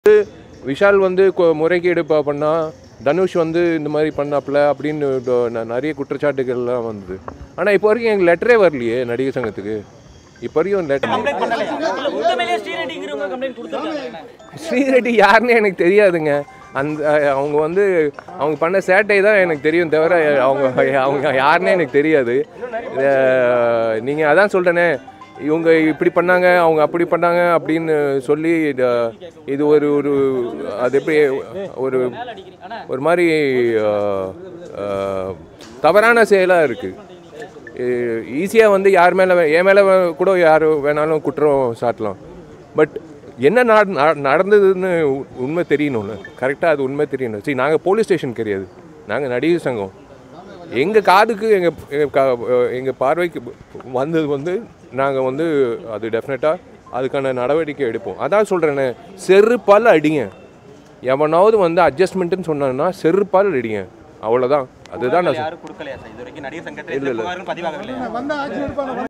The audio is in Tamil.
விஷால் வந்து கொ- முறைகேடு ப- பண்ணா தனுஷ் வந்து இந்த மாதிரி பண்ணாப்புல அப்படின்னு டொ- ந- நிறைய குற்றச்சாட்டுகள்லாம் வந்தது ஆனால் இப்போ வரைக்கும் எங்களுக்கு லெட்டரே வரலையே நடிகர் சங்கத்துக்கு இப்போ வரைக்கும் லெட்டர் இல்ல உங்க மேலேயே ஸ்ரீரெட்டிங்கிறவங்க கம்ப்ளைண்ட் கொடுத்துருக்காங்க ஸ்ரீரெட்டி யாருன்னு எனக்கு தெரியாதுங்க அந்த அவங்க வந்து அவங்க பண்ண சேட்டை தான் எனக்கு தெரியும் தவிர அவங்க அவங்க யாருன்னே எனக்கு தெரியாது நீங்கள் அதான் சொல்கிறேனே இவங்க இப்படி பண்ணாங்க அவங்க அப்படி பண்ணாங்க அப்படின்னு சொல்லி இத- இது ஒரு ஒரு அது எப்படி ஒரு ஒரு மாதிரி அஹ், அஹ், தவறான செயலாக இருக்குது ஈஸியாக வந்து யார் மேலே என் மேலே கூட யார் வேணாலும் குற்றம் சாட்டலாம் பட் என்ன நட- நட- நடந்ததுன்னு உ- உண்மை தெரியணும்ல கரெக்டாக அது உண்மை தெரியணும் சரி நாங்கள் போலீஸ் ஸ்டேஷன் கிடையாது நாங்கள் நடிகர் சங்கம் எங்கள் காதுக்கு எங்கள் எங்கள் பார்வைக்கு வந்தது வந்து நாங்கள் வந்து அது டெஃபினட்டாக அதுக்கான நடவடிக்கை எடுப்போம் அதான் சொல்கிறேனே செருப்பால் அடிங்க எவனாவது வந்து அட்ஜஸ்ட்மெண்ட்டுன்னு சொன்னான்னா செருப்பால் அடிங்க அவ்வளோதான் அதுதான் நான் சொல்- யாரும் கொடுக்கலையா சார் இது வரைக்கும் நடிகர் சங்கத்தில் எந்த புகாரும் பதிவாகவில்லையா வந்த ஆக்ஷன் எடுப்பாங்க